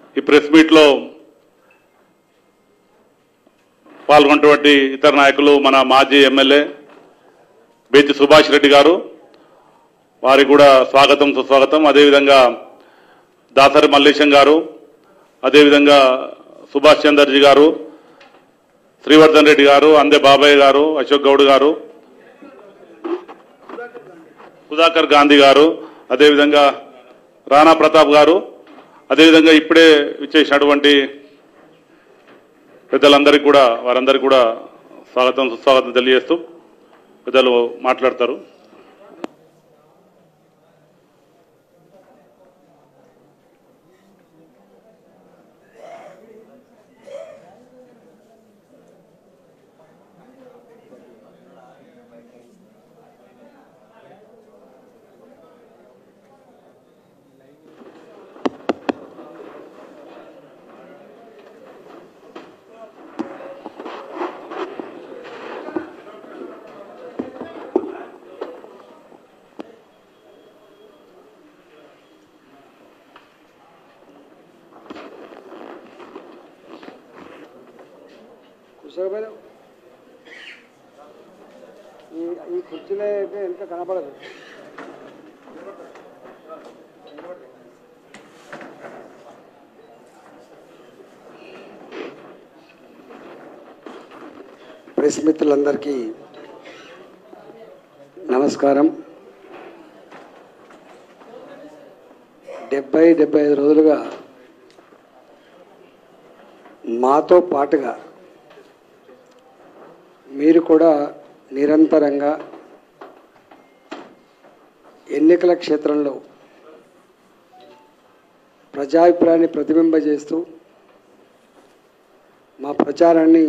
ఈ ప్రెస్ మీట్లో పాల్గొన్నటువంటి ఇతర నాయకులు మన మాజీ ఎమ్మెల్యే బేతి సుభాష్ రెడ్డి గారు వారికి కూడా స్వాగతం సుస్వాగతం అదేవిధంగా దాసరి మల్లేశం గారు అదేవిధంగా సుభాష్ చందర్జీ గారు శ్రీవర్ధన్ రెడ్డి గారు అందే బాబాయ్ గారు అశోక్ గౌడ్ గారు సుధాకర్ గాంధీ గారు అదేవిధంగా రాణా ప్రతాప్ గారు అదేవిధంగా ఇప్పుడే ఇచ్చేసినటువంటి పెద్దలందరికీ కూడా వారందరికీ కూడా స్వాగతం సుస్వాగతం తెలియజేస్తూ పెద్దలు మాట్లాడతారు కూర్చోకపోయినా ఈ ఈ కుర్చీలో అయితే వెనక కనపడదు ప్రెస్ మిత్రులందరికీ నమస్కారం డెబ్బై డెబ్బై ఐదు రోజులుగా మాతో పాటుగా మీరు కూడా నిరంతరంగా ఎన్నికల క్షేత్రంలో ప్రజాభిప్రాయాన్ని ప్రతిబింబజేస్తూ మా ప్రచారాన్ని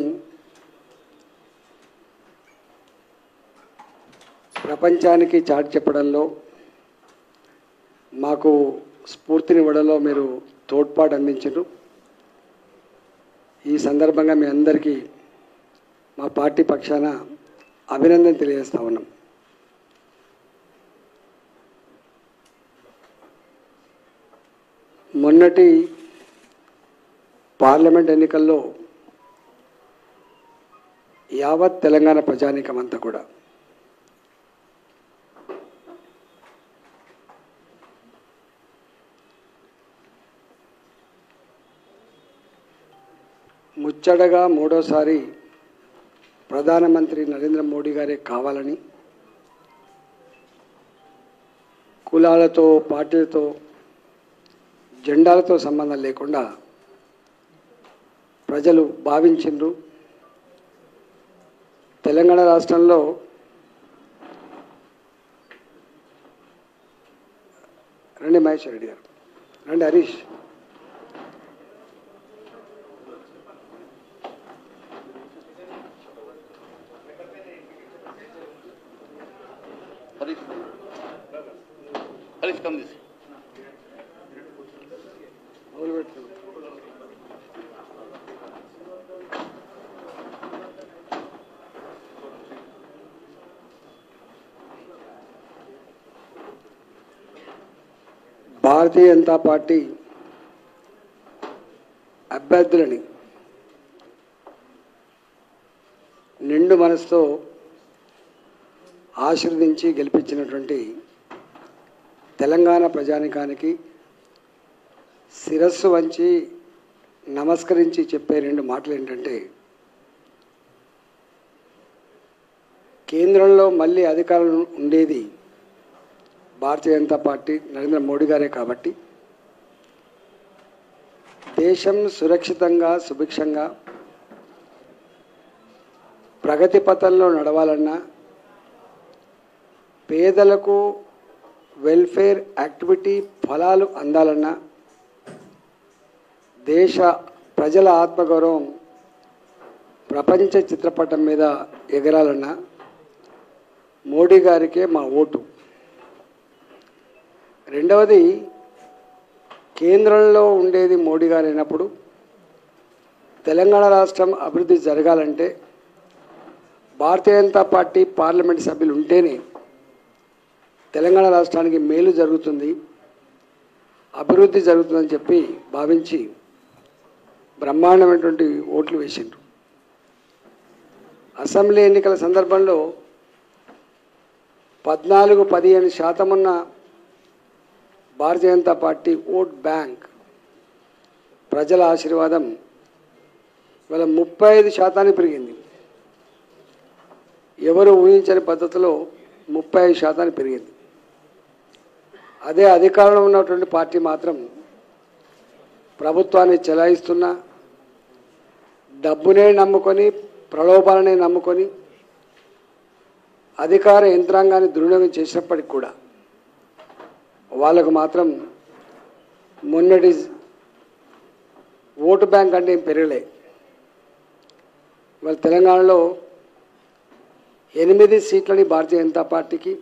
ప్రపంచానికి చాటి చెప్పడంలో మాకు స్ఫూర్తినివ్వడంలో మీరు తోడ్పాటు అందించారు ఈ సందర్భంగా మీ అందరికీ మా పార్టీ పక్షాన అభినందన తెలియజేస్తా ఉన్నాం మొన్నటి పార్లమెంట్ ఎన్నికల్లో యావత్ తెలంగాణ ప్రజానీకం అంతా కూడా ముచ్చటగా మూడోసారి ప్రధానమంత్రి నరేంద్ర మోడీ గారే కావాలని కులాలతో పార్టీలతో జెండాలతో సంబంధం లేకుండా ప్రజలు భావించిండ్రు తెలంగాణ రాష్ట్రంలో రండి మహేష్ రెడ్డి గారు రండి హరీష్ హరీష్ హరీష్ కమ్ తీసి మొదలు పెట్టండి భారతీయ జనతా పార్టీ అభ్యర్థులని నిండు మనసుతో ఆశీర్వదించి గెలిపించినటువంటి తెలంగాణ ప్రజానికానికి శిరస్సు వంచి నమస్కరించి చెప్పే రెండు మాటలు ఏంటంటే కేంద్రంలో మళ్ళీ అధికారం ఉండేది భారతీయ జనతా పార్టీ నరేంద్ర మోడీ గారే కాబట్టి దేశం సురక్షితంగా సుభిక్షంగా ప్రగతి పథంలో నడవాలన్నా పేదలకు వెల్ఫేర్ యాక్టివిటీ ఫలాలు అందాలన్నా దేశ ప్రజల ఆత్మగౌరవం ప్రపంచ చిత్రపటం మీద ఎగరాలన్నా మోడీ గారికే మా ఓటు రెండవది కేంద్రంలో ఉండేది మోడీ గారు అయినప్పుడు తెలంగాణ రాష్ట్రం అభివృద్ధి జరగాలంటే భారతీయ జనతా పార్టీ పార్లమెంట్ సభ్యులు ఉంటేనే తెలంగాణ రాష్ట్రానికి మేలు జరుగుతుంది అభివృద్ధి జరుగుతుందని చెప్పి భావించి బ్రహ్మాండమైనటువంటి ఓట్లు వేసిండ్రు అసెంబ్లీ ఎన్నికల సందర్భంలో పద్నాలుగు పదిహేను శాతం ఉన్న Bharatiya Janata party vote bank ప్రజల ఆశీర్వాదం ఇవాళ ముప్పై ఐదు శాతానికి పెరిగింది ఎవరు ఊహించని పద్ధతిలో ముప్పై ఐదు శాతానికి పెరిగింది అదే అధికారంలో ఉన్నటువంటి పార్టీ మాత్రం ప్రభుత్వాన్ని చెలాయిస్తున్న డబ్బునే నమ్ముకొని ప్రలోభాలనే నమ్ముకొని అధికార యంత్రాంగాన్ని దుర్వినియోగం చేసినప్పటికి కూడా వాళ్ళకు మాత్రం మొన్నటి ఓటు బ్యాంక్ అంటే ఏం పెరగలే వాళ్ళ తెలంగాణలో ఎనిమిది సీట్లని భారతీయ జనతా పార్టీకి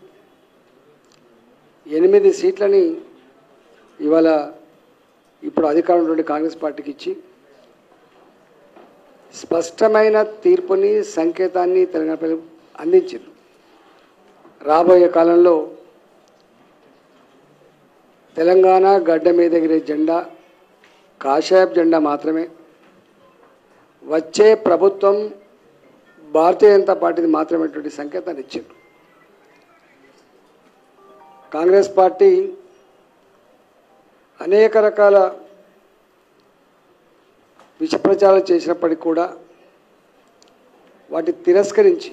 ఎనిమిది సీట్లని ఇవాళ ఇప్పుడు అధికారంలో ఉన్నటువంటి కాంగ్రెస్ పార్టీకి ఇచ్చి స్పష్టమైన తీర్పుని సంకేతాన్ని తెలంగాణ ప్రజలకు అందించారు రాబోయే కాలంలో తెలంగాణ గడ్డ మీద ఎగిరే జెండా కాషాయపు జెండా మాత్రమే వచ్చే ప్రభుత్వం భారతీయ జనతా పార్టీది మాత్రమేటువంటి సంకేతాన్ని ఇచ్చారు కాంగ్రెస్ పార్టీ అనేక రకాల విష ప్రచారం చేసినప్పటికీ కూడా వాటి తిరస్కరించి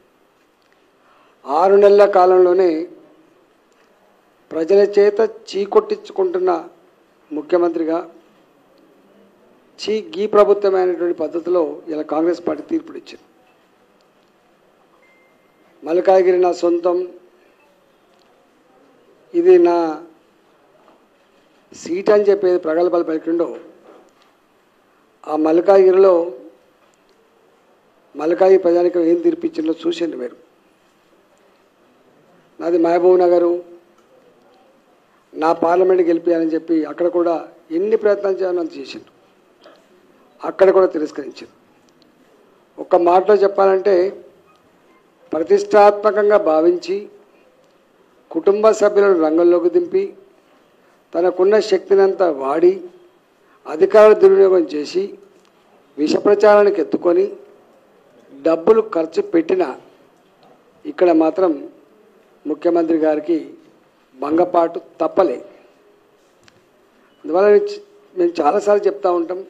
ఆరు నెలల కాలంలోనే ప్రజల చేత చీకొట్టించుకుంటున్న ముఖ్యమంత్రిగా చీ గీ ప్రభుత్వమైనటువంటి పద్ధతిలో ఇలా కాంగ్రెస్ పార్టీ తీర్పుడు ఇచ్చింది మల్కాగిరి నా సొంతం ఇది నా సీట్ అని చెప్పేది ప్రగల్భాలు పలికిండో ఆ మల్కాగిరిలో మల్కాయి ప్రజానికం ఏం తీర్పిచ్చిందో చూసింది మీరు నాది మహబూబ్ నగరు నా పార్లమెంట్ గెలిపాయని చెప్పి అక్కడ కూడా ఎన్ని ప్రయత్నాలు చేయాలని అంత చేసిండు అక్కడ కూడా తిరస్కరించారు ఒక్క మాటలో చెప్పాలంటే ప్రతిష్టాత్మకంగా భావించి కుటుంబ సభ్యులను రంగంలోకి దింపి తనకున్న శక్తినంతా వాడి అధికార దుర్వినియోగం చేసి విష ప్రచారానికి ఎత్తుకొని డబ్బులు ఖర్చు పెట్టిన ఇక్కడ మాత్రం ముఖ్యమంత్రి గారికి భంగపాటు తప్పలే అందువల్ల నేను చ- మేము చాలాసార్లు చెప్తా ఉంటాం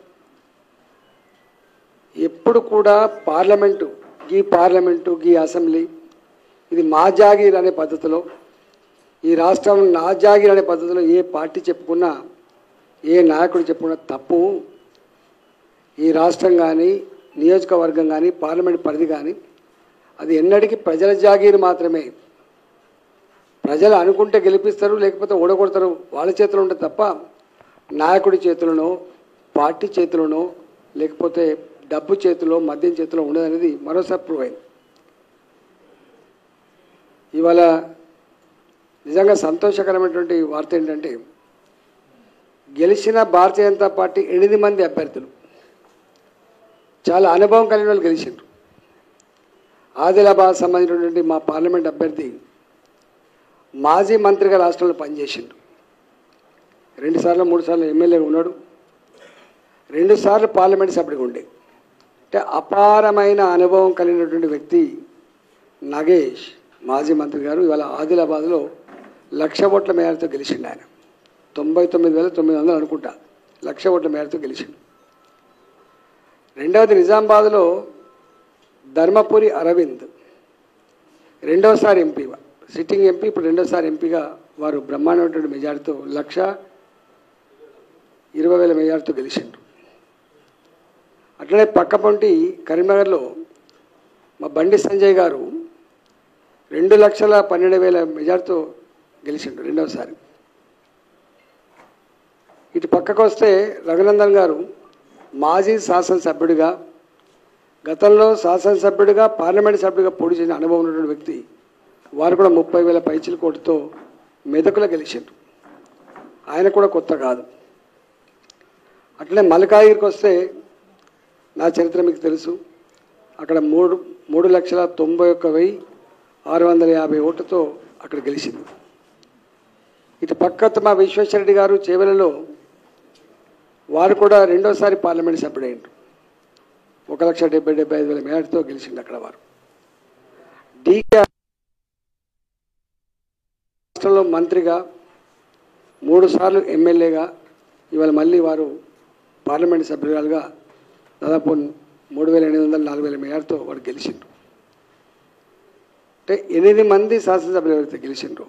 ఎప్పుడు కూడా పార్లమెంటు గీ పార్లమెంటు గీ అసెంబ్లీ ఇది మా జాగీర్ అనే పద్ధతిలో ఈ రాష్ట్రం నా జాగీర్ అనే పద్ధతిలో ఏ పార్టీ చెప్పుకున్నా ఏ నాయకుడు చెప్పుకున్నా తప్పు ఈ రాష్ట్రం కానీ నియోజకవర్గం కానీ పార్లమెంట్ పరిధి కానీ అది ఎన్నటికీ ప్రజల జాగీరు మాత్రమే ప్రజలు అనుకుంటే గెలిపిస్తారు లేకపోతే ఓడగొడతారు వాళ్ళ చేతిలో ఉంటుంది తప్ప నాయకుడి చేతిలోనో పార్టీ చేతిలోనో లేకపోతే డబ్బు చేతిలో మద్యం చేతిలో ఉండదనేది మరోసారి ప్రూవ్ అయింది ఇవాళ నిజంగా సంతోషకరమైనటువంటి వార్త ఏంటంటే గెలిచిన భారతీయ జనతా పార్టీ ఎనిమిది మంది అభ్యర్థులు చాలా అనుభవం కలిగిన వాళ్ళు గెలిచిండ్రు ఆదిలాబాద్ సంబంధించినటువంటి మా పార్లమెంట్ అభ్యర్థి మాజీ మంత్రిగా రాష్ట్రంలో పనిచేసిండు రెండుసార్లు మూడు సార్లు ఎమ్మెల్యేగా ఉన్నాడు రెండుసార్లు పార్లమెంట్ సభ్యుడిగా ఉండే అంటే అపారమైన అనుభవం కలిగినటువంటి వ్యక్తి నగేష్ మాజీ మంత్రి గారు ఇవాళ ఆదిలాబాద్లో లక్ష ఓట్ల మేరతో గెలిచిండు ఆయన తొంభై తొమ్మిది వేల తొమ్మిది వందలు అనుకుంటా లక్ష ఓట్ల మేరతో గెలిచిండు రెండవది నిజామాబాద్లో ధర్మపురి అరవింద్ రెండవసారి ఎంపీ సిట్టింగ్ ఎంపీ ఇప్పుడు రెండోసారి ఎంపీగా వారు బ్రహ్మాండమైనటువంటి మెజార్టీతో లక్ష ఇరవై వేల మెజార్టీతో గెలిచిండ్రు అట్లనే పక్కపొంటి కరీంనగర్లో మా బండి సంజయ్ గారు రెండు లక్షల పన్నెండు వేల మెజార్టీతో గెలిచిండు రెండవసారి ఇటు పక్కకు వస్తే రఘునందన్ గారు మాజీ శాసనసభ్యుడిగా గతంలో శాసనసభ్యుడిగా పార్లమెంట్ సభ్యుడిగా పోటీ చేసిన అనుభవం ఉన్నటువంటి వ్యక్తి వారు కూడా ముప్పై వేల పైచిల కోటితో మెదకులో గెలిచారు ఆయన కూడా కొత్త కాదు అట్లనే మల్కాగిరికి వస్తే నా చరిత్ర మీకు తెలుసు అక్కడ మూడు మూడు లక్షల తొంభై ఒక్క వెయ్యి ఆరు వందల యాభై ఓట్లతో అక్కడ గెలిచింది ఇటు పక్క మా విశ్వేశ్వరరెడ్డి గారు చేవెలలో వారు కూడా రెండోసారి పార్లమెంట్ సభ్యుడైండ్రు ఒక లక్ష డెబ్బై డెబ్బై ఐదు వేల మేరతో గెలిచింది అక్కడ వారు డీకే రాష్ట్రంలో మంత్రిగా మూడు సార్లు ఎమ్మెల్యేగా ఇవాళ మళ్ళీ వారు పార్లమెంట్ సభ్యురాలుగా దాదాపు మూడు వేల ఎనిమిది వందల నాలుగు వేల మేరతో వారు గెలిచిండ్రు అంటే ఎనిమిది మంది శాసనసభ్యులు ఎవరైతే గెలిచిండ్రు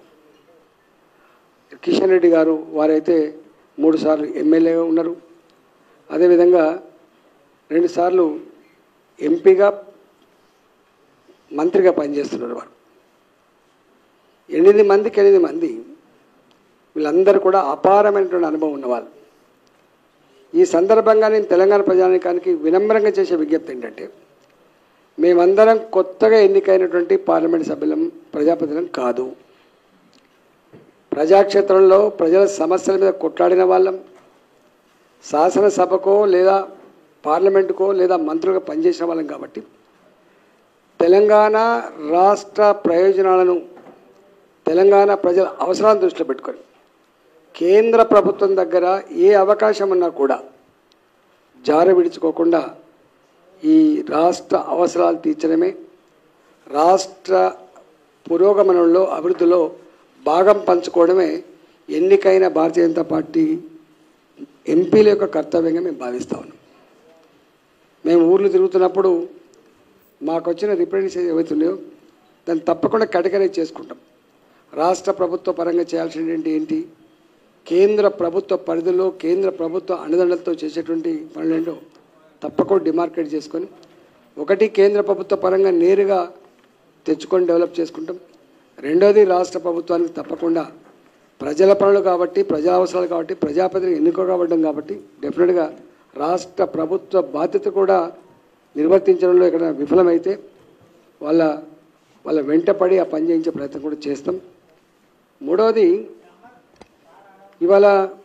కిషన్ రెడ్డి గారు వారైతే మూడు సార్లు ఎమ్మెల్యేగా ఉన్నారు అదేవిధంగా రెండుసార్లు ఎంపీగా మంత్రిగా పనిచేస్తున్నారు వారు ఎనిమిది మందికి ఎనిమిది మంది వీళ్ళందరూ కూడా అపారమైనటువంటి అనుభవం ఉన్నవాళ్ళు ఈ సందర్భంగా నేను తెలంగాణ ప్రజానికానికి వినమ్రంగా చేసే విజ్ఞప్తి ఏంటంటే మేమందరం కొత్తగా ఎన్నికైనటువంటి పార్లమెంట్ సభ్యులం ప్రజాప్రతినిధులం కాదు ప్రజాక్షేత్రంలో ప్రజల సమస్యల మీద కొట్లాడిన వాళ్ళం శాసనసభకో లేదా పార్లమెంటుకో లేదా మంత్రులుగా పనిచేసిన వాళ్ళం కాబట్టి తెలంగాణ రాష్ట్ర ప్రయోజనాలను తెలంగాణ ప్రజల అవసరాలను దృష్టిలో పెట్టుకొని కేంద్ర ప్రభుత్వం దగ్గర ఏ అవకాశం ఉన్నా కూడా జార విడుచుకోకుండా ఈ రాష్ట్ర అవసరాలు తీర్చడమే రాష్ట్ర పురోగమనంలో అభివృద్ధిలో భాగం పంచుకోవడమే ఎన్నికైన భారతీయ జనతా పార్టీ ఎంపీల యొక్క కర్తవ్యంగా మేము భావిస్తా ఉన్నాం మేము ఊర్లు తిరుగుతున్నప్పుడు మాకు వచ్చిన రిప్రజెంటేషన్ ఏవైతున్నాయో దాన్ని తప్పకుండా కేటగరైజ్ చేసుకుంటాం రాష్ట్ర ప్రభుత్వ పరంగా చేయాల్సినటువంటి ఏంటి కేంద్ర ప్రభుత్వ పరిధిలో కేంద్ర ప్రభుత్వ అండదండలతో చేసేటువంటి పనులేంటో తప్పకుండా డిమార్కెట్ చేసుకొని ఒకటి కేంద్ర ప్రభుత్వ పరంగా నేరుగా తెచ్చుకొని డెవలప్ చేసుకుంటాం రెండోది రాష్ట్ర ప్రభుత్వానికి తప్పకుండా ప్రజల పనులు కాబట్టి ప్రజా అవసరాలు కాబట్టి ప్రజాప్రతినిధి ఎన్నుకోబడ్డం కాబట్టి డెఫినెట్గా రాష్ట్ర ప్రభుత్వ బాధ్యత కూడా నిర్వర్తించడంలో ఇక్కడ విఫలమైతే వాళ్ళ వాళ్ళ వెంటపడి ఆ పని చేయించే ప్రయత్నం కూడా చేస్తాం మూడవది ఇవాళ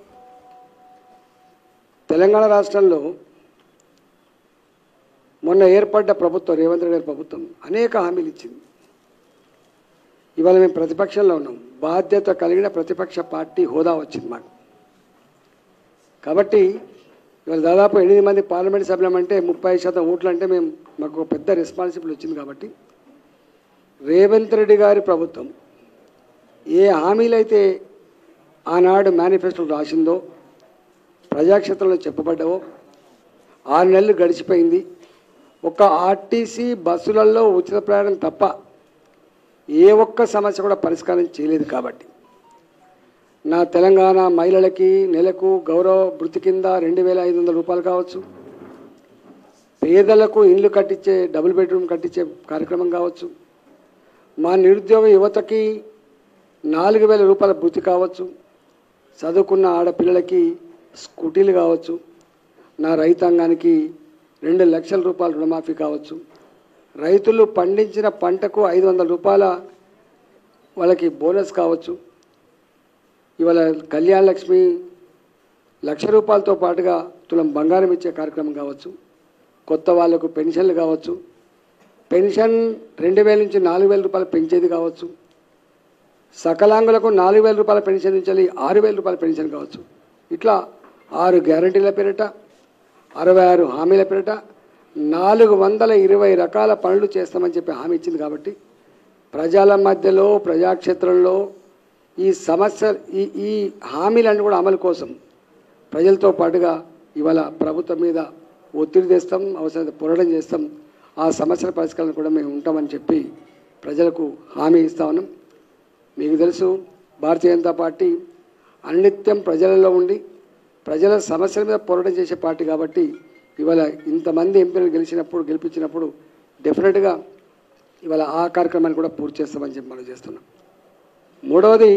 తెలంగాణ రాష్ట్రంలో మొన్న ఏర్పడ్డ ప్రభుత్వం రేవంత్ రెడ్డి గారి ప్రభుత్వం అనేక హామీలు ఇచ్చింది ఇవాళ మేము ప్రతిపక్షంలో ఉన్నాం బాధ్యత కలిగిన ప్రతిపక్ష పార్టీ హోదా వచ్చింది మాకు కాబట్టి ఇవాళ దాదాపు ఎనిమిది మంది పార్లమెంట్ సభ్యులం అంటే ముప్పై శాతం ఓట్లు అంటే మేము మాకు ఒక పెద్ద రెస్పాన్సిబిలిటీ వచ్చింది కాబట్టి రేవంత్ రెడ్డి గారి ప్రభుత్వం ఏ హామీలైతే ఆనాడు మేనిఫెస్టోలో రాసిందో ప్రజాక్షేత్రంలో చెప్పబడ్డావో ఆరు నెలలు గడిచిపోయింది ఒక ఆర్టీసీ బస్సులలో ఉచిత ప్రయాణం తప్ప ఏ ఒక్క సమస్య కూడా పరిష్కారం చేయలేదు కాబట్టి నా తెలంగాణ మహిళలకి నెలకు గౌరవ వృత్తి కింద రెండు వేల ఐదు వందల రూపాయలు కావచ్చు పేదలకు ఇండ్లు కట్టించే డబుల్ బెడ్రూమ్ కట్టించే కార్యక్రమం కావచ్చు మా నిరుద్యోగ యువతకి నాలుగు వేల రూపాయల వృత్తి కావచ్చు చదువుకున్న ఆడపిల్లలకి స్కూటీలు కావచ్చు నా రైతాంగానికి రెండు లక్షల రూపాయల రుణమాఫీ కావచ్చు రైతులు పండించిన పంటకు ఐదు వందల రూపాయల వాళ్ళకి బోనస్ కావచ్చు ఇవాళ కళ్యాణ లక్ష్మి లక్ష రూపాయలతో పాటుగా తులం బంగారం ఇచ్చే కార్యక్రమం కావచ్చు కొత్త వాళ్ళకు పెన్షన్లు కావచ్చు పెన్షన్ రెండు వేల నుంచి నాలుగు వేల రూపాయలు పెంచేది కావచ్చు సకలాంగులకు నాలుగు వేల రూపాయల పెన్షన్ నుంచి ఆరు వేల రూపాయల పెన్షన్ కావచ్చు ఇట్లా ఆరు గ్యారంటీల పేరిట అరవై ఆరు హామీల పేరిట నాలుగు వందల ఇరవై రకాల పనులు చేస్తామని చెప్పి హామీ ఇచ్చింది కాబట్టి ప్రజల మధ్యలో ప్రజాక్షేత్రంలో ఈ సమస్య ఈ ఈ హామీలన్నీ కూడా అమలు కోసం ప్రజలతో పాటుగా ఇవాళ ప్రభుత్వం మీద ఒత్తిడి తెస్తాం అవసరమైతే పోరాటం చేస్తాం ఆ సమస్యల పరిష్కారం కూడా మేము ఉంటామని చెప్పి ప్రజలకు హామీ ఇస్తా ఉన్నాం మీకు తెలుసు భారతీయ జనతా పార్టీ అనిత్యం ప్రజలలో ఉండి ప్రజల సమస్యల మీద పోరాటం చేసే పార్టీ కాబట్టి ఇవాళ ఇంతమంది ఎంపీలు గెలిచినప్పుడు గెలిపించినప్పుడు డెఫినెట్గా ఇవాళ ఆ కార్యక్రమాన్ని కూడా పూర్తి చేస్తామని చెప్పి మనం చేస్తున్నాం మూడవది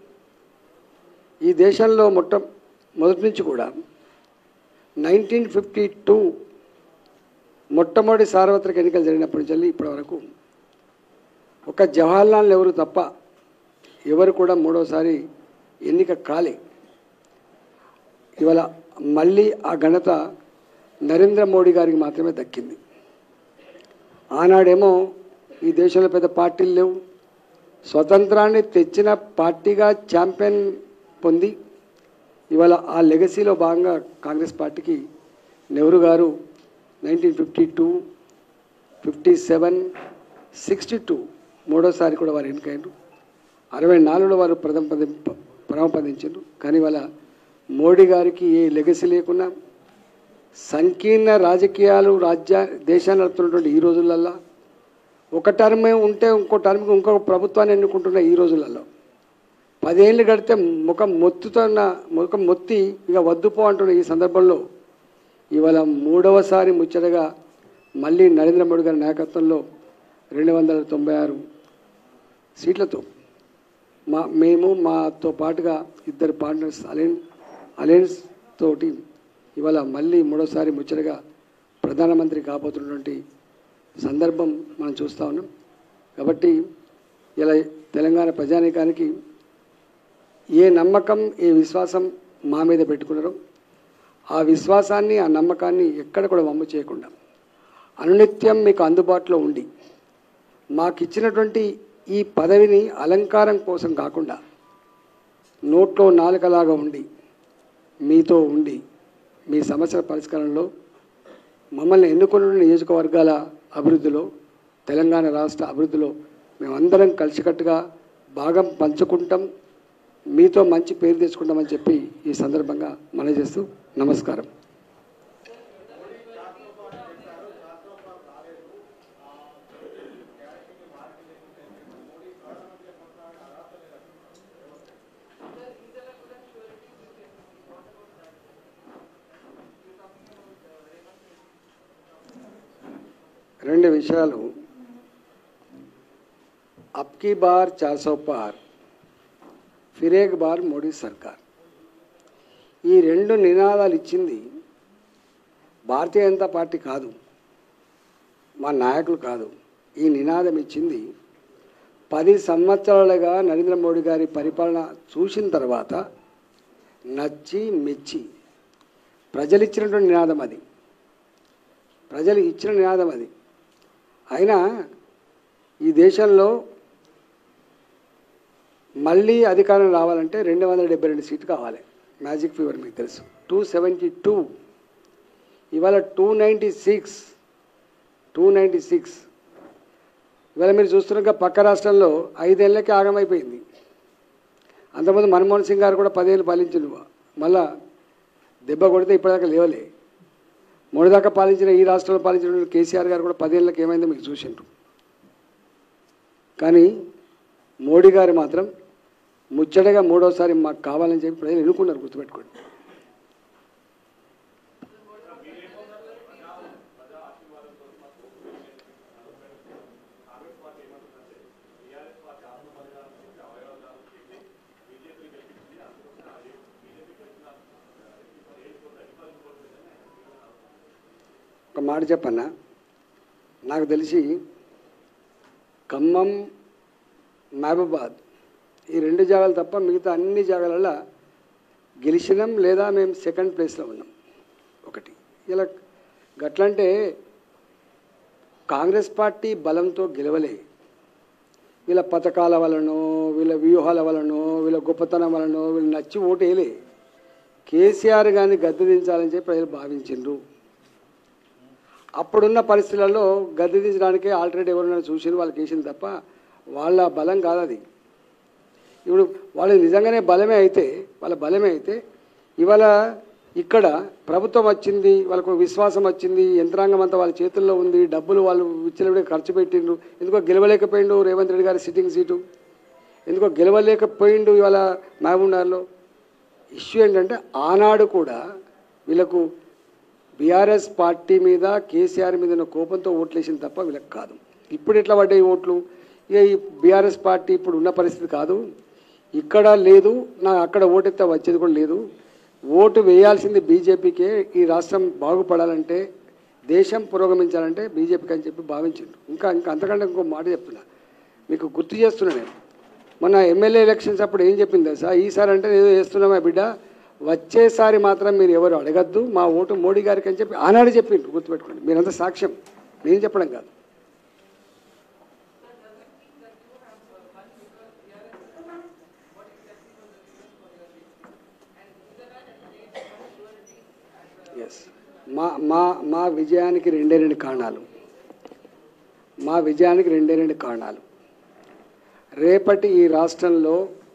ఈ దేశంలో మొట్ట మొదటి నుంచి కూడా నైన్టీన్ ఫిఫ్టీ టూ మొట్టమొదటి సార్వత్రిక ఎన్నికలు జరిగినప్పటి నుంచి ఇప్పటి వరకు ఒక జవహర్లాల్ నెహ్రూ తప్ప ఎవరు కూడా మూడోసారి ఎన్నిక కాలే ఇవాళ మళ్ళీ ఆ ఘనత నరేంద్ర మోడీ గారికి మాత్రమే దక్కింది ఆనాడేమో ఈ దేశంలో పెద్ద పార్టీలు లేవు స్వతంత్రాన్ని తెచ్చిన పార్టీగా ఛాంపియన్ పొంది ఇవాళ ఆ లెగసీలో భాగంగా కాంగ్రెస్ పార్టీకి నెహ్రూ గారు nineteen fifty two fifty seven sixty two మూడోసారి కూడా వారు ఎన్నికైండ్రు అరవై నాలుగులో వారు ప్రథమ పది ప్రమపదించారు కానీ వాళ్ళ మోడీ గారికి ఏ లెగసీ లేకున్నా సంకీర్ణ రాజకీయాలు రాజ్య దేశాన్ని నడుపుతున్నటువంటి ఈ రోజులల్లో ఒక టర్మే ఉంటే ఇంకో టర్మ్కి ఇంకొక ప్రభుత్వాన్ని ఎన్నుకుంటున్న ఈ రోజులలో పదేళ్ళు గడితే ముఖం మొత్తుతున్న ముఖం మొత్తి ఇక వద్దుపో అంటున్న ఈ సందర్భంలో ఇవాళ మూడవసారి ముచ్చటగా మళ్ళీ నరేంద్ర మోడీ గారి నాయకత్వంలో రెండు వందల తొంభై ఆరు సీట్లతో మా మేము మాతో పాటుగా ఇద్దరు పార్ట్నర్స్ అలయన్ అలయన్స్ తోటి ఇవాళ మళ్ళీ మూడోసారి ముచ్చటగా ప్రధానమంత్రి కాబోతున్నటువంటి సందర్భం మనం చూస్తూ ఉన్నాం కాబట్టి ఇలా తెలంగాణ ప్రజానీకానికి ఏ నమ్మకం ఏ విశ్వాసం మా మీద పెట్టుకున్నారో ఆ విశ్వాసాన్ని ఆ నమ్మకాన్ని ఎక్కడ కూడా వమ్ము చేయకుండా అనునిత్యం మీకు అందుబాటులో ఉండి మాకు ఇచ్చినటువంటి ఈ పదవిని అలంకారం కోసం కాకుండా నోట్లో నాలుకలాగా ఉండి మీతో ఉండి మీ సమస్యల పరిష్కారంలో మమ్మల్ని ఎన్నుకున్న నియోజకవర్గాల అభివృద్ధిలో తెలంగాణ రాష్ట్ర అభివృద్ధిలో మేమందరం కలిసికట్టుగా భాగం పంచుకుంటాం మీతో మంచి పేరు తెచ్చుకుంటామని చెప్పి ఈ సందర్భంగా మనం చేస్తూ నమస్కారం రెండు విషయాలు అప్కీ బార్ చార్ సౌ పార్ ఫిరేక్ బార్ మోడీ సర్కార్ ఈ రెండు నినాదాలు ఇచ్చింది భారతీయ జనతా పార్టీ కాదు మా నాయకులు కాదు ఈ నినాదం ఇచ్చింది పది సంవత్సరాలుగా నరేంద్ర మోడీ గారి పరిపాలన చూసిన తర్వాత నచ్చి మెచ్చి ప్రజలు ఇచ్చినటువంటి నినాదం అది ప్రజలు ఇచ్చిన నినాదం అది అయినా ఈ దేశంలో మళ్ళీ అధికారం రావాలంటే రెండు వందల డెబ్బై రెండు సీట్లు కావాలి మ్యాజిక్ ఫీవర్ మీకు తెలుసు టూ సెవెంటీ టూ ఇవాళ two ninety six two ninety six ఇవాళ మీరు చూస్తున్నాక పక్క రాష్ట్రంలో ఐదేళ్లకి ఆగమైపోయింది అంతకుముందు మన్మోహన్ సింగ్ గారు కూడా పదేళ్ళు పాలించిండు మళ్ళా దెబ్బ కొడితే ఇప్పటిదాకా లేవలే మూడు దాకా పాలించిన ఈ రాష్ట్రంలో పాలించిన కేసీఆర్ గారు కూడా పదేళ్ళకి ఏమైందో మీకు చూసిండ్రు కానీ మోడీ గారు మాత్రం ముచ్చటగా మూడోసారి మాకు కావాలని చెప్పి ప్రజలు ఎన్నుకున్నారు గుర్తుపెట్టుకోండి ఒక మాట చెప్పన్నా నాకు తెలిసి ఖమ్మం మహబూబాద్ ఈ రెండు జాగాలు తప్ప మిగతా అన్ని జాగాలలో గెలిచినాం లేదా మేము సెకండ్ ప్లేస్లో ఉన్నాం ఒకటి ఇలా గట్లంటే కాంగ్రెస్ పార్టీ బలంతో గెలవలే వీళ్ళ పథకాల వలనో వీళ్ళ వ్యూహాల వలనో వీళ్ళ గొప్పతనం వలనో వీళ్ళు నచ్చి ఓటు వేయలే కేసీఆర్ గారిని గద్దెదించాలని చెప్పి ప్రజలు భావించిండ్రు అప్పుడున్న పరిస్థితులలో గద్దె దించడానికి ఆల్టర్నేట్ ఎవరైనా చూసి వాళ్ళకి వేసింది తప్ప వాళ్ళ బలం కాదు అది ఇప్పుడు వాళ్ళు నిజంగానే బలమే అయితే వాళ్ళ బలమే అయితే ఇవాళ ఇక్కడ ప్రభుత్వం వచ్చింది వాళ్ళకు విశ్వాసం వచ్చింది యంత్రాంగం అంతా వాళ్ళ చేతుల్లో ఉంది డబ్బులు వాళ్ళు విచ్చలవిడే ఖర్చు పెట్టిండ్రు ఎందుకో గెలవలేకపోయిండు రేవంత్ రెడ్డి గారి సిట్టింగ్ సీటు ఎందుకో గెలవలేకపోయిండు ఇవాళ మహబూబ్నగర్లో ఇష్యూ ఏంటంటే ఆనాడు కూడా వీళ్ళకు బీఆర్ఎస్ పార్టీ మీద కేసీఆర్ మీద ఉన్న కోపంతో ఓట్లేసింది తప్ప వీళ్ళకి కాదు ఇప్పుడు ఎట్లా పడ్డాయి ఓట్లు ఇక ఈ బీఆర్ఎస్ పార్టీ ఇప్పుడు ఉన్న పరిస్థితి కాదు ఇక్కడ లేదు నా అక్కడ ఓటెత్తే వచ్చేది కూడా లేదు ఓటు వేయాల్సింది బీజేపీకే ఈ రాష్ట్రం బాగుపడాలంటే దేశం పురోగమించాలంటే బీజేపీకి అని చెప్పి భావించిండు ఇంకా ఇంకా అంతకంటే ఇంకో మాట చెప్తున్నా మీకు గుర్తు చేస్తున్నా నేను మొన్న ఎమ్మెల్యే ఎలక్షన్స్ అప్పుడు ఏం చెప్పింది సార్ ఈసారి అంటే ఏదో వేస్తున్నామా బిడ్డ వచ్చేసారి మాత్రం మీరు ఎవరు అడగద్దు మా ఓటు మోడీ గారికి అని చెప్పి ఆనాడు చెప్పిండ్రు గుర్తుపెట్టుకోండి మీరంతా సాక్ష్యం నేను చెప్పడం కాదు మా మా మా విజయానికి రెండే రెండు కారణాలు మా విజయానికి రెండే రెండు కారణాలు రేపటి ఈ రాష్ట్రంలో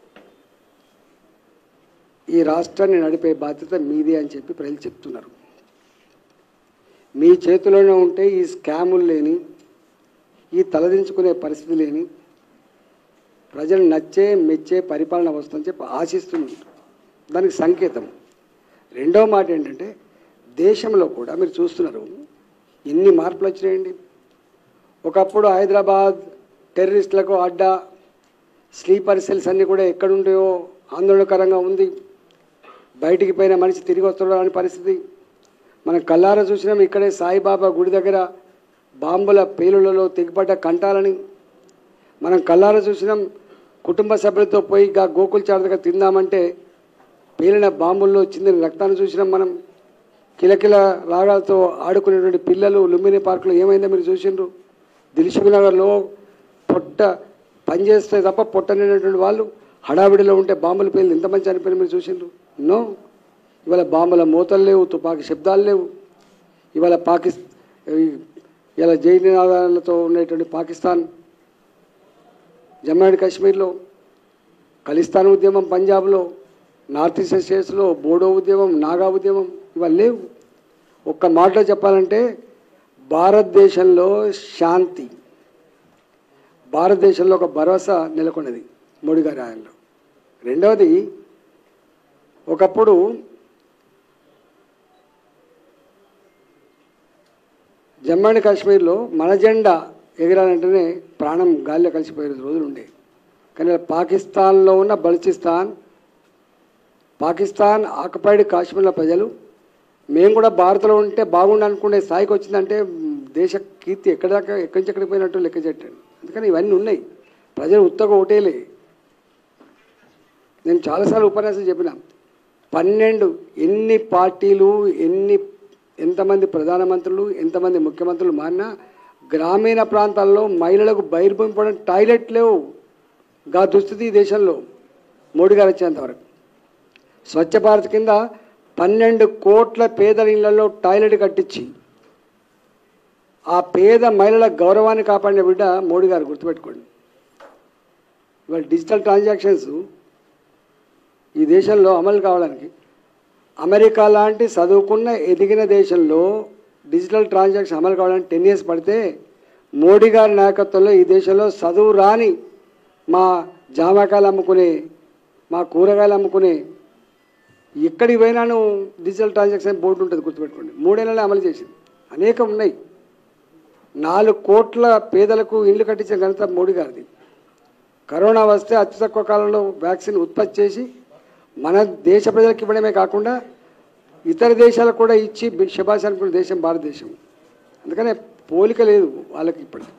ఈ రాష్ట్రాన్ని నడిపే బాధ్యత మీదే అని చెప్పి ప్రజలు చెప్తున్నారు మీ చేతిలోనే ఉంటే ఈ స్కాములు లేని ఈ తలదించుకునే పరిస్థితి లేని ప్రజలు నచ్చే మెచ్చే పరిపాలన వస్తుందని చెప్పి ఆశిస్తుంది దానికి సంకేతం రెండో మాట ఏంటంటే దేశంలో కూడా మీరు చూస్తున్నారు ఎన్ని మార్పులు వచ్చినాయండి ఒకప్పుడు హైదరాబాద్ టెర్రరిస్టులకు అడ్డా స్లీపర్ సెల్స్ అన్నీ కూడా ఎక్కడుంటాయో ఆందోళనకరంగా ఉంది బయటికి పోయిన మనిషి తిరిగి వస్తాడో అని పరిస్థితి మనం కల్లారా చూసినాం ఇక్కడే సాయిబాబా గుడి దగ్గర బాంబుల పేలులలో తెగిపడ్డ కంటాలని మనం కల్లారా చూసినాం కుటుంబ సభ్యులతో పోయి గా గోకుల్ చార్ దగ్గర తిందామంటే పేలిన బాంబుల్లో చిందిన రక్తాన్ని చూసినాం మనం కిలకిల రాగాలతో ఆడుకునేటువంటి పిల్లలు లుంబిని పార్కులో ఏమైందో మీరు చూసిండ్రు దిల్సుఖ్ నగర్లో పొట్ట పనిచేస్తే తప్ప పొట్ట నిండినటువంటి వాళ్ళు హడావిడిలో ఉంటే బాంబులు పేలి ఎంతమంది చనిపోయిన మీరు చూసిండ్రు నో ఇవాళ బాంబుల మూతలు లేవు తుపాకీ శబ్దాలు లేవు ఇవాళ పాకిస్ ఇలా జై నినాదాలతో ఉండేటువంటి పాకిస్తాన్ జమ్మూ అండ్ కాశ్మీర్లో ఖలిస్తాన్ ఉద్యమం పంజాబ్లో నార్త్ ఈస్ట్ స్టేట్స్లో బోడో ఉద్యమం నాగా ఉద్యమం ఇవాళ లేవు ఒక్క మాటలో చెప్పాలంటే భారతదేశంలో శాంతి భారతదేశంలో ఒక భరోసా నెలకొన్నది మోడీ గారి ఆయనలో రెండవది ఒకప్పుడు జమ్మూ అండ్ కాశ్మీర్లో మన జెండా ఎగరాలంటేనే ప్రాణం గాలిలో కలిసిపోయే రోజులు ఉండే కానీ ఇలా పాకిస్తాన్లో ఉన్న బలూచిస్తాన్ పాకిస్తాన్ ఆక్యుపైడ్ కాశ్మీర్ల ప్రజలు మేము కూడా భారత్లో ఉంటే బాగుండు అనుకునే స్థాయికి వచ్చిందంటే మ్, దేశ కీర్తి ఎక్కడ దాకా ఎక్కడి నుంచి ఎక్కడికి పోయినట్టు లెక్క చెట్టాను అందుకని ఇవన్నీ ఉన్నాయి ప్రజలు ఉత్తగా ఓటేలే నేను చాలాసార్లు ఉపన్యాసం చెప్పిన పన్నెండు ఎన్ని పార్టీలు ఎన్ని ఎంతమంది ప్రధానమంత్రులు ఎంతమంది ముఖ్యమంత్రులు మారినా గ్రామీణ ప్రాంతాల్లో మహిళలకు బహిర్భూమిపడిన టాయిలెట్ లేవు గా దుస్థితి ఈ దేశంలో మోడీ గారు వచ్చేంత వరకు స్వచ్ఛ భారత్ కింద పన్నెండు కోట్ల పేదల ఇళ్లలో టాయిలెట్ కట్టించి ఆ పేద మహిళల గౌరవాన్ని కాపాడిన బిడ్డ మోడీ గారు గుర్తుపెట్టుకోండి ఇవాళ డిజిటల్ ట్రాన్సాక్షన్స్ ఈ దేశంలో అమలు కావడానికి అమెరికా లాంటి చదువుకున్న ఎదిగిన దేశంలో డిజిటల్ ట్రాన్సాక్షన్ అమలు కావడానికి టెన్ ఇయర్స్ పడితే మోడీ గారి నాయకత్వంలో ఈ దేశంలో చదువు రాని మా జామకాయలు అమ్ముకునే మా కూరగాయలు అమ్ముకునే ఎక్కడికి పోయినాను డిజిటల్ ట్రాన్సాక్షన్ బోర్డు ఉంటుంది గుర్తుపెట్టుకోండి మూడేళ్ళలో అమలు చేసింది అనేకం ఉన్నాయి నాలుగు కోట్ల పేదలకు ఇల్లు కట్టించిన ఘనత మోడీ గారిది కరోనా వస్తే అతి తక్కువ కాలంలో వ్యాక్సిన్ ఉత్పత్తి చేసి మన దేశ ప్రజలకు ఇవ్వడమే కాకుండా ఇతర దేశాలకు కూడా ఇచ్చి శుభాష్ అనుకున్న దేశం భారతదేశం అందుకనే పోలిక లేదు వాళ్ళకి ఇప్పటికి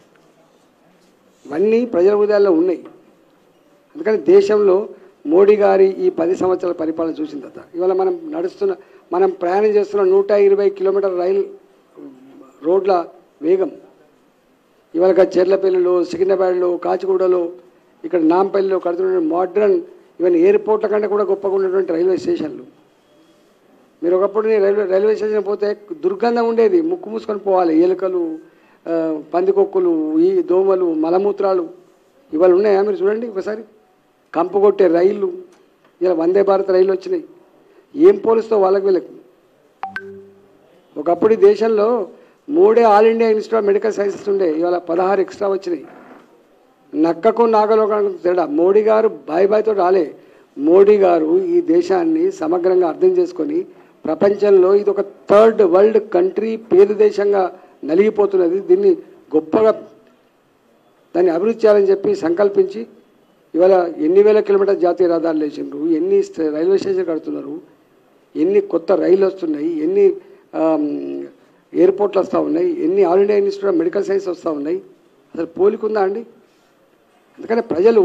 ఇవన్నీ ప్రజల హృదయాల్లో ఉన్నాయి అందుకని దేశంలో మోడీ గారి ఈ పది సంవత్సరాల పరిపాలన చూసిన తర్వాత ఇవాళ మనం నడుస్తున్న మనం ప్రయాణం చేస్తున్న నూట ఇరవై కిలోమీటర్ రైలు రోడ్ల వేగం ఇవాళ చెర్లపల్లిలో సికింద్రాబాద్లో కాచిగూడలో ఇక్కడ నాంపల్లిలో కడుతున్న మోడ్రన్ ఈవెన్ ఎయిర్పోర్ట్ల కంటే కూడా గొప్పగా ఉన్నటువంటి రైల్వే స్టేషన్లు మీరు ఒకప్పుడు నేను రైల్వే రైల్వే స్టేషన్ పోతే దుర్గంధం ఉండేది ముక్కు మూసుకొని పోవాలి ఎలుకలు ఆ, పందికొక్కులు ఈ దోమలు మలమూత్రాలు ఇవాళ ఉన్నాయా మీరు చూడండి ఒకసారి కంపు కొట్టే రైళ్ళు ఇలా వందే భారత్ రైళ్ళు వచ్చినాయి ఏం పోలుస్తో వాళ్ళకి వీళ్ళకి ఒకప్పుడు ఈ దేశంలో మూడే All India Institute of Medical Sciences ఉండే ఇవాళ పదహారు ఎక్స్ట్రా వచ్చినాయి నక్కకు నాగలోకానికి తేడా మోడీ గారు బాయ్ బాయ్తో రాలే మోడీ గారు ఈ దేశాన్ని సమగ్రంగా అర్థం చేసుకొని ప్రపంచంలో ఇది ఒక థర్డ్ వరల్డ్ కంట్రీ పేద దేశంగా నలిగిపోతున్నది దీన్ని గొప్పగా దాన్ని అభివృద్ధి చేయాలని చెప్పి సంకల్పించి ఇవాళ ఎన్ని వేల కిలోమీటర్ జాతీయ రహదారులు వేసిండ్రు ఎన్ని స్ట- రైల్వే స్టేషన్ కడుతున్నారు ఎన్ని కొత్త రైళ్ళు వస్తున్నాయి ఎన్ని ఆమ్, ఎయిర్పోర్ట్లు వస్తూ ఉన్నాయి ఎన్ని All India Institute of Medical Science వస్తూ ఉన్నాయి అసలు పోలికుందా అండి అందుకని ప్రజలు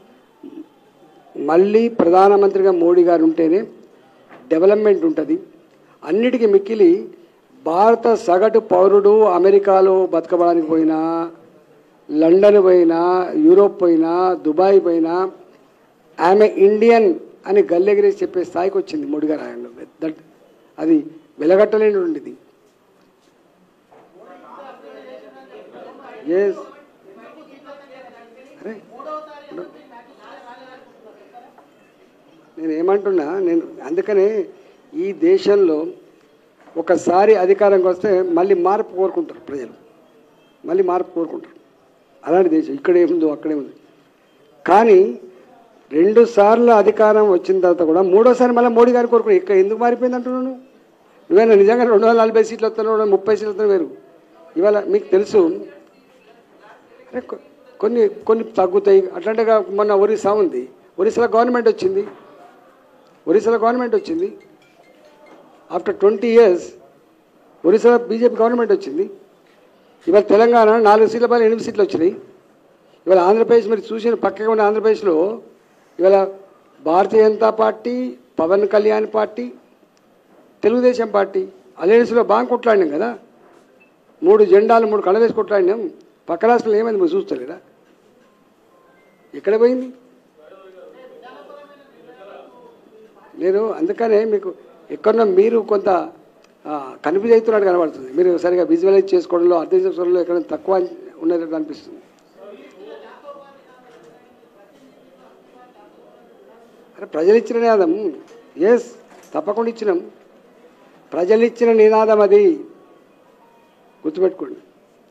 మళ్ళీ ప్రధానమంత్రిగా మోడీ గారు ఉంటేనే డెవలప్మెంట్ ఉంటుంది అన్నిటికీ మిక్కిలి భారత సగటు పౌరుడు అమెరికాలో బతకబడానికి పోయినా లండన్ పోయినా యూరోప్ పోయినా దుబాయ్ పోయినా ఆమె ఇండియన్ అని గల్లెగిరేసి చెప్పే స్థాయికి వచ్చింది మోడీ గారు ఆయనలో దట్ అది వెలగట్టలేనిది ఎస్ అరే నేను ఏమంటున్నా నేను అందుకనే ఈ దేశంలో ఒకసారి అధికారంకి వస్తే మళ్ళీ మార్పు కోరుకుంటారు ప్రజలు మళ్ళీ మార్పు కోరుకుంటారు అలాంటి దేశం ఇక్కడ ఏముందో అక్కడే ఉంది కానీ రెండు సార్లు అధికారం వచ్చిన తర్వాత కూడా మూడోసారి మళ్ళీ మోడీ గారిని కోరుకున్నా ఇక్కడ ఎందుకు మారిపోయింది అంటున్నాను నువ్వేనా నిజంగా రెండు వందల నలభై సీట్లు వస్తున్నావు ముప్పై సీట్లు వస్తున్నావు వేరు ఇవాళ మీకు తెలుసు అరే కొ- కొన్ని కొన్ని తగ్గుతాయి అట్లాంటి మొన్న ఒరిస్సా ఉంది ఒరిస్సాలో గవర్నమెంట్ వచ్చింది ఒరిస్సాలో గవర్నమెంట్ వచ్చింది ఆఫ్టర్ ట్వంటీ ఇయర్స్ ఒరిస్సాలో బీజేపీ గవర్నమెంట్ వచ్చింది ఇవాళ తెలంగాణ నాలుగు సీట్ల పైన ఎనిమిది సీట్లు వచ్చినాయి ఇవాళ ఆంధ్రప్రదేశ్ మీరు చూసిన పక్కగా ఉన్న ఆంధ్రప్రదేశ్లో ఇవాళ Bharatiya Janata party Pawan Kalyan party Telugudesam party అలయన్స్లో బాగా కొట్లాడినాం కదా మూడు జెండాలు మూడు కళవేసి కొట్లాడినాం పక్క రాష్ట్రంలో ఏమైంది మీరు చూస్తలేరా ఎక్కడ పోయింది నేను అందుకనే మీకు ఎక్కడన్నా మీరు కొంత కన్ఫ్యూజ్ అవుతున్నట్టు కనబడుతుంది మీరు సరిగా విజువలైజ్ చేసుకోవడంలో అర్థం చేసుకోవడంలో ఎక్కడ తక్కువ ఉన్నట్టు అనిపిస్తుంది అరే ప్రజలు ఇచ్చిన నినాదం ఎస్ తప్పకుండా ఇచ్చినాం ప్రజలు ఇచ్చిన నినాదం అది గుర్తుపెట్టుకోండి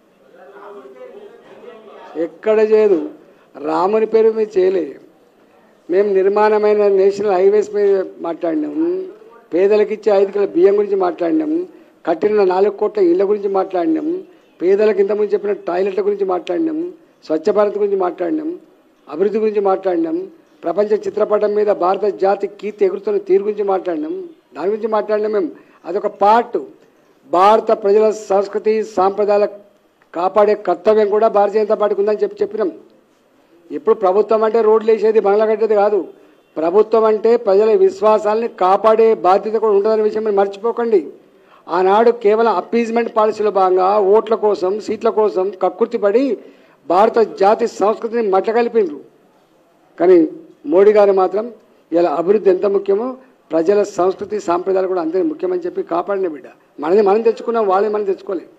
ఎక్కడ చేయదు రాముని పేరు మీద చేయలే మేము నిర్మాణమైన నేషనల్ హైవేస్ మీద మాట్లాడినాం పేదలకు ఇచ్చే ఐదు కిలో బియ్యం గురించి మాట్లాడినాం కట్టిన నాలుగు కోట్ల ఇళ్ళ గురించి మాట్లాడినాం పేదలకు ఇంతకుముందు చెప్పిన టాయిలెట్ల గురించి మాట్లాడినాం స్వచ్ఛ భారత్ గురించి మాట్లాడినాం అభివృద్ధి గురించి మాట్లాడినాం ప్రపంచ చిత్రపటం మీద భారత జాతి కీర్తి ఎగురుతున్న తీరు గురించి మాట్లాడినాం దాని గురించి మాట్లాడినాం మేము అదొక పార్ట్ భారత ప్రజల సంస్కృతి సాంప్రదాయాల కాపాడే కర్తవ్యం కూడా భారతీయ జనతా పార్టీకి ఉందని చెప్పి చెప్పినాం ఇప్పుడు ప్రభుత్వం అంటే రోడ్లు వేసేది బంగ్లా కట్టేది కాదు ప్రభుత్వం అంటే ప్రజల విశ్వాసాలని కాపాడే బాధ్యత కూడా ఉంటుందనే విషయం మీరు మర్చిపోకండి ఆనాడు కేవలం అప్పీజ్మెంట్ పాలసీలో భాగంగా ఓట్ల కోసం సీట్ల కోసం కక్కుర్తిపడి భారత జాతి సంస్కృతిని మట్టగలిపిండ్రు కానీ మోడీ గారు మాత్రం ఇలా అభివృద్ధి ఎంత ముఖ్యమో ప్రజల సంస్కృతి సాంప్రదాయాలు కూడా అంతే ముఖ్యమని చెప్పి కాపాడిన బిడ్డ మనది మనం తెచ్చుకున్నాం వాళ్ళని మనం తెచ్చుకోలేం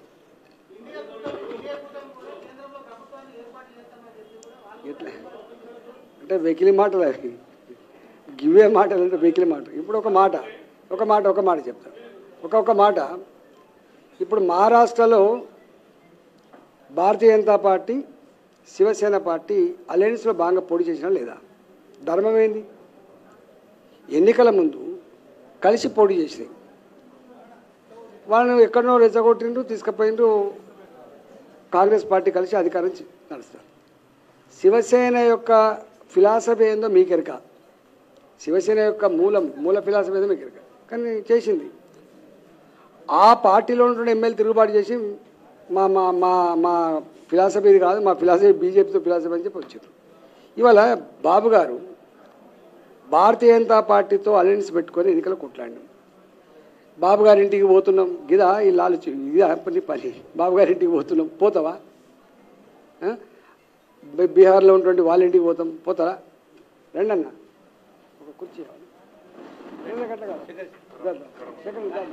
ఎట్లా అంటే వెకిలి మాటలు అవి గివే మాటలు అంటే వెకిలి మాట ఇప్పుడు ఒక మాట ఒక మాట ఒక మాట చెప్తాను ఒక ఒక మాట ఇప్పుడు మహారాష్ట్రలో భారతీయ జనతా పార్టీ శివసేన పార్టీ అలయన్స్లో బాగా పోటీ చేసినా లేదా ధర్మం ఏంది ఎన్నికల ముందు కలిసి పోటీ చేసినాయి వాళ్ళని ఎక్కడనో రెచ్చగొట్టిండ్రు తీసుకుపోయిండ్రు కాంగ్రెస్ పార్టీ కలిసి అధికారం చే- నడుస్తారు శివసేన యొక్క ఫిలాసఫీ ఏందో మీకెరక శివసేన యొక్క మూలం మూల ఫిలాసఫీ ఏదో మీకెరక కానీ చేసింది ఆ పార్టీలో ఉంటున్న ఎమ్మెల్యే తిరుగుబాటు చేసి మా మా మా మా ఫిలాసఫీ ఇది కాదు మా ఫిలాసఫీ బీజేపీతో ఫిలాసఫీ అని చెప్పి వచ్చారు ఇవాళ బాబు గారు భారతీయ జనతా పార్టీతో అలయన్స్ పెట్టుకొని ఎన్నికలు కొట్లాడినాం బాబు గారి ఇంటికి పోతున్నాం గిదా ఈ లాలుచి ఇదా పని పని బాబు గారి ఇంటికి పోతున్నాం పోతావా ఆ? బీ- బీహార్లో ఉన్నటువంటి వాళ్ళ ఇంటికి పోతాం పోతారా రండి అన్న ఒక కుర్చీ కావాలి. రండి గట్ల కాదు. ఇద్దాం. సెకండ్ ఇద్దాం.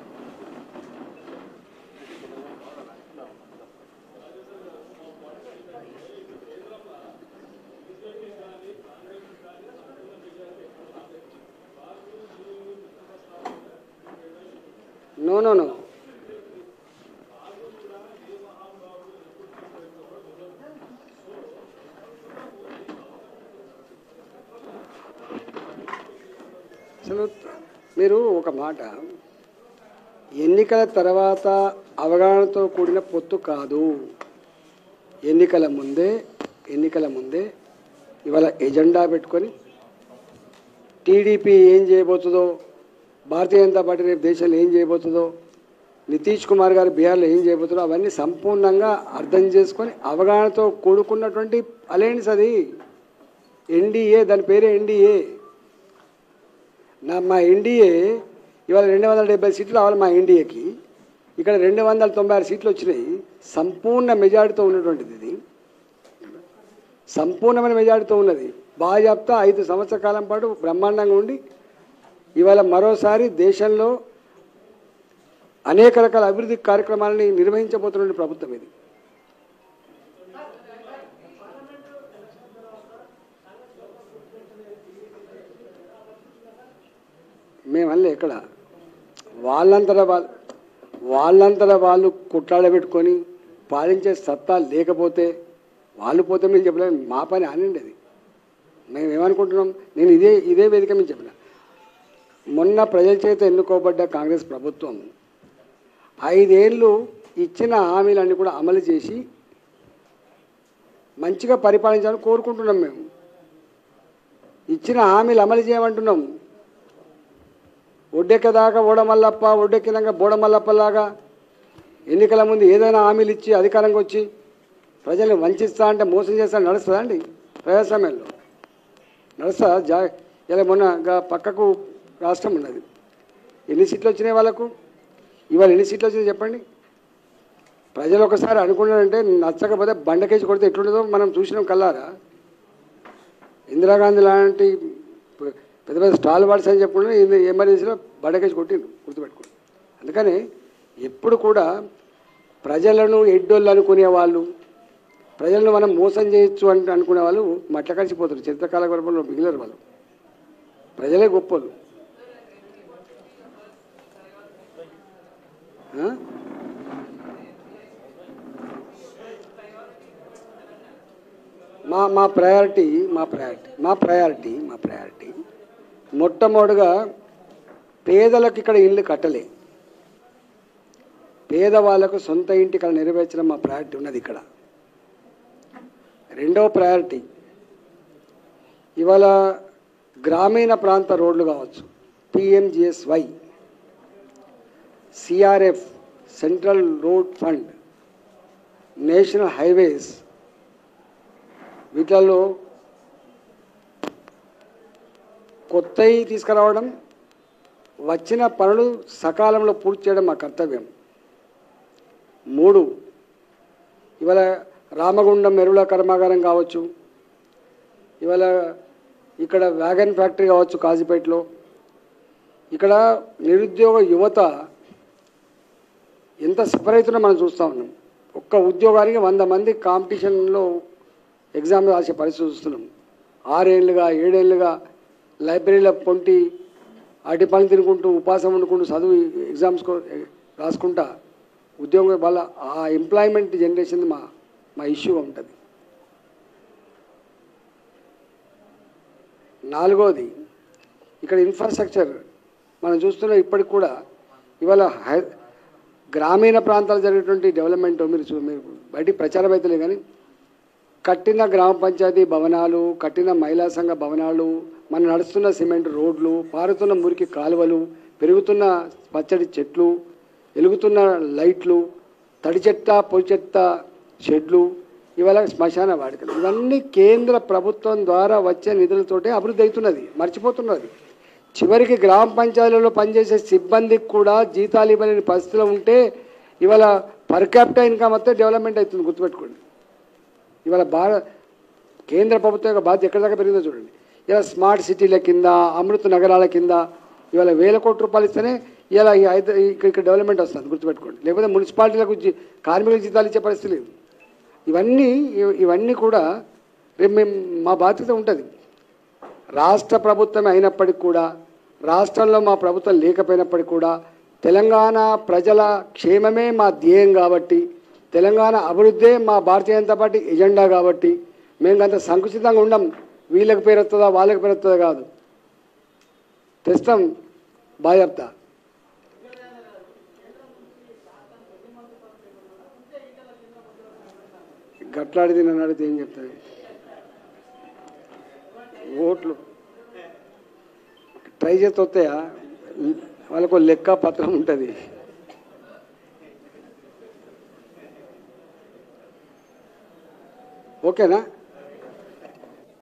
నో నో నో అసలు మీరు ఒక మాట ఎన్నికల తర్వాత అవగాహనతో కూడిన పొత్తు కాదు ఎన్నికల ముందే ఎన్నికల ముందే ఇవాళ ఎజెండా పెట్టుకొని టీడీపీ ఏం చేయబోతుందో భారతీయ జనతా పార్టీ రేపు దేశంలో ఏం చేయబోతుందో నితీష్ కుమార్ గారు బీహార్లో ఏం చేయబోతుందో అవన్నీ సంపూర్ణంగా అర్థం చేసుకొని అవగాహనతో కూడుకున్నటువంటి అలయన్స్ అది ఎన్డీఏ దాని పేరే ఎన్డీఏ నా మా ఎన్డీఏ ఇవాళ రెండు వందల డెబ్బై సీట్లు రావాలి మా ఎన్డీఏకి ఇక్కడ రెండు వందల తొంభై ఆరు సీట్లు వచ్చినాయి సంపూర్ణ మెజారిటీతో ఉన్నటువంటిది ఇది సంపూర్ణమైన మెజారిటీతో ఉన్నది బాజాప్తా ఐదు సంవత్సరాల కాలం పాటు బ్రహ్మాండంగా ఉండి ఇవాళ మరోసారి దేశంలో అనేక రకాల అభివృద్ధి కార్యక్రమాలని నిర్వహించబోతున్న ప్రభుత్వం ఇది మేమల్లే ఎక్కడ వాళ్ళంతటా వాళ్ళు వాళ్ళంతటా వాళ్ళు కుట్లాడబెట్టుకొని పాలించే సత్తా లేకపోతే వాళ్ళు పోతే మేము చెప్పలేదు మా పని అనండి అది మేము ఏమనుకుంటున్నాం నేను ఇదే ఇదే వేదిక మేము చెప్పిన మొన్న ప్రజల చేత ఎన్నుకోబడ్డ కాంగ్రెస్ ప్రభుత్వం ఐదేళ్ళు ఇచ్చిన హామీలన్నీ కూడా అమలు చేసి మంచిగా పరిపాలించాలని కోరుకుంటున్నాం మేము ఇచ్చిన హామీలు అమలు చేయమంటున్నాం ఒడ్డెక్కదాకా ఓడమల్లప్ప ఒడ్డెక్కినాక బోడమల్లప్పలాగా ఎన్నికల ముందు ఏదైనా హామీలు ఇచ్చి అధికారంగా వచ్చి ప్రజల్ని వంచిస్తా అంటే మోసం చేస్తా నడుస్తుందా అండి ప్రజాస్వామ్యంలో నడుస్తా జా ఇలా మొన్న గా పక్కకు రాష్ట్రం ఉన్నది ఎన్ని సీట్లు వచ్చినాయి వాళ్ళకు ఇవాళ ఎన్ని సీట్లు వచ్చినాయి చెప్పండి ప్రజలు ఒకసారి అనుకున్నారంటే నచ్చకపోతే బండకేసి కొడితే ఎట్లుంటుందో మనం చూసినాం కల్లారా ఇందిరాగాంధీ లాంటి పెద్ద పెద్ద స్టాల్ వార్డ్స్ అని చెప్పుకుంటే ఇది ఎమర్జెన్సీలో బండకేసి కొట్టిండు గుర్తుపెట్టుకోండి అందుకని ఎప్పుడు కూడా ప్రజలను ఎడ్డోళ్ళు అనుకునే వాళ్ళు ప్రజలను మనం మోసం చేయొచ్చు అని అనుకునే వాళ్ళు మట్ల కలిసిపోతారు చిత్రకాల గర్భంలో మిగిలరు వాళ్ళు ప్రజలే గొప్పలు ఆ? మా మా ప్రయారిటీ మా ప్రయారిటీ మా ప్రయారిటీ మా ప్రయారిటీ మొట్టమొదటిగా పేదలకు ఇక్కడ ఇల్లు కట్టలే పేదవాళ్ళకు సొంత ఇంటి ఇక్కడ నెరవేర్చడం మా ప్రయారిటీ ఉన్నది ఇక్కడ రెండవ ప్రయారిటీ ఇవాళ గ్రామీణ ప్రాంత రోడ్లు కావచ్చు PMGSY CRF central road fund national highways వీటిలలో కొత్తవి తీసుకురావడం వచ్చిన పనులు సకాలంలో పూర్తి చేయడం మా కర్తవ్యం మూడు ఇవాళ రామగుండం ఎరువుల కర్మాగారం కావచ్చు ఇవాళ ఇక్కడ వ్యాగన్ ఫ్యాక్టరీ కావచ్చు కాజీపేటలో ఇక్కడ నిరుద్యోగ యువత ఎంత సఫర్ అవుతుందో మనం చూస్తూ ఉన్నాం ఒక్క ఉద్యోగానికి వంద మంది కాంపిటీషన్లో ఎగ్జామ్ రాసే పరిస్థితి చూస్తున్నాం ఆరేళ్ళుగా ఏడేళ్ళుగా లైబ్రరీలో పొంటి అటు పని తినుకుంటూ ఉపాసం వండుకుంటూ చదువు ఎగ్జామ్స్ కో- రాసుకుంటా ఉద్యోగం వల్ల ఆ ఎంప్లాయ్మెంట్ జనరేషన్ మా మా ఇష్యూగా ఉంటుంది నాలుగోది ఇక్కడ ఇన్ఫ్రాస్ట్రక్చర్ మనం చూస్తున్న ఇప్పటికి కూడా ఇవాళ హై గ్రామీణ ప్రాంతాలు జరిగేటువంటి డెవలప్మెంట్ మీరు చూ మీరు బయటికి ప్రచారం అయితే కానీ కట్టిన గ్రామ పంచాయతీ భవనాలు కట్టిన మహిళా సంఘ భవనాలు మన నడుస్తున్న సిమెంట్ రోడ్లు పారుతున్న మురికి కాలువలు పెరుగుతున్న పచ్చడి చెట్లు వెలుగుతున్న లైట్లు తడి చెత్త పొడి చెత్త షెడ్లు ఇవాళ శ్మశాన వాడికలు ఇవన్నీ కేంద్ర ప్రభుత్వం ద్వారా వచ్చే నిధులతోటే అభివృద్ధి అవుతున్నది మర్చిపోతున్నది చివరికి గ్రామ పంచాయతీలలో పనిచేసే సిబ్బందికి కూడా జీతాలు ఇవ్వలేని పరిస్థితిలో ఉంటే ఇవాళ పర్ క్యాపిటల్ ఇన్కమ్ వస్తే డెవలప్మెంట్ అవుతుంది గుర్తుపెట్టుకోండి ఇవాళ భారత కేంద్ర ప్రభుత్వం యొక్క బాధ్యత ఎక్కడి దాకా పెరిగిందో చూడండి ఇలా స్మార్ట్ సిటీల కింద అమృత నగరాల కింద ఇవాళ వేల కోట్ల రూపాయలు ఇస్తేనే ఇలా ఈ హైద ఇక్కడ ఇక్కడ డెవలప్మెంట్ వస్తుంది గుర్తుపెట్టుకోండి లేకపోతే మున్సిపాలిటీలకు జీ- కార్మికులకు జీతాలు ఇచ్చే పరిస్థితి లేదు ఇవన్నీ ఇవ- ఇవన్నీ కూడా రేపు మేము మా బాధ్యత ఉంటుంది రాష్ట్ర ప్రభుత్వమే అయినప్పటికీ కూడా రాష్ట్రంలో మా ప్రభుత్వం లేకపోయినప్పటికీ కూడా తెలంగాణ ప్రజల క్షేమమే మా ధ్యేయం కాబట్టి తెలంగాణ అభివృద్ధే మా భారతీయ జనతా పార్టీ ఎజెండా కాబట్టి మేము అంత సంకుచితంగా ఉండం వీళ్ళకి పేరు వస్తుందా వాళ్ళకి పేరు వస్తుందా కాదు తెస్తాం బాగా చెప్తా గట్లాడితే నన్ను అడిగితే ఏం చెప్తాను ఓట్లు ట్రై చేస్తే వస్తాయా వాళ్ళకు లెక్క పత్రం ఉంటుంది ఓకేనా